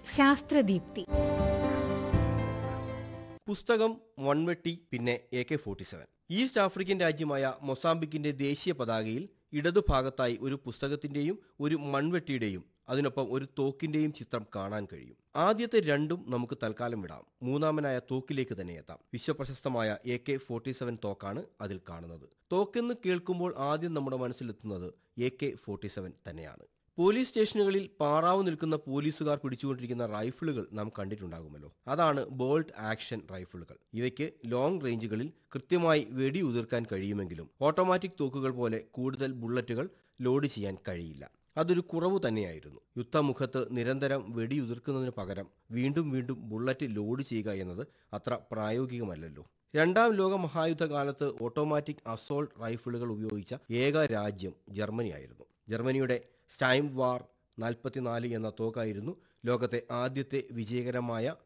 ശാസ്ത്രദീപ്തി പുസ്തകം മൺവെട്ടി പിന്നെ A K forty seven east African രാജ്യമായ മൊസാംബിക്കിന്റെ ദേശീയ പതാകയിൽ ഇടതുഭാഗത്തായി ഒരു പുസ്തകത്തിന്റെയും ഒരു മൺവെട്ടിയുടെയും അതിനൊപ്പം ഒരു തോക്കിന്റെയും ചിത്രം കാണാൻ കഴിയും ആദ്യത്തെ രണ്ടും നമുക്ക് തൽക്കാലം വിടാം മൂന്നാമനായ തോക്കിലേക്ക് തന്നെ എത്താം വിശ്വപ്രശസ്തമായ എ കെ ഫോർട്ടി സെവൻ തോക്കാണ് അതിൽ കാണുന്നത് തോക്കെന്ന് കേൾക്കുമ്പോൾ ആദ്യം നമ്മുടെ മനസ്സിലെത്തുന്നത് എ കെ ഫോർട്ടി സെവൻ തന്നെയാണ് പോലീസ് സ്റ്റേഷനുകളിൽ പാറാവ് നിൽക്കുന്ന പോലീസുകാർ പിടിച്ചുകൊണ്ടിരിക്കുന്ന റൈഫിളുകൾ നാം കണ്ടിട്ടുണ്ടാകുമല്ലോ അതാണ് ബോൾട്ട് ആക്ഷൻ റൈഫിളുകൾ ഇവയ്ക്ക് ലോങ് റേഞ്ചുകളിൽ കൃത്യമായി വെടിയുതിർക്കാൻ കഴിയുമെങ്കിലും ഓട്ടോമാറ്റിക് തോക്കുകൾ പോലെ കൂടുതൽ ബുള്ളറ്റുകൾ ലോഡ് ചെയ്യാൻ കഴിയില്ല അതൊരു കുറവ് തന്നെയായിരുന്നു യുദ്ധമുഖത്ത് നിരന്തരം വെടിയുതിർക്കുന്നതിന് പകരം വീണ്ടും വീണ്ടും ബുള്ളറ്റ് ലോഡ് ചെയ്യുക എന്നത് അത്ര പ്രായോഗികമല്ലല്ലോ രണ്ടാം ലോക മഹായുദ്ധകാലത്ത് ഓട്ടോമാറ്റിക് അസോൾട്ട് റൈഫിളുകൾ ഉപയോഗിച്ച ഏക രാജ്യം ജർമ്മനിയായിരുന്നു ജർമ്മനിയുടെ സ്റ്റൈം വാർ നാൽപ്പത്തിനാല് എന്ന തോക്കായിരുന്നു ലോകത്തെ ആദ്യത്തെ വിജയകരമായ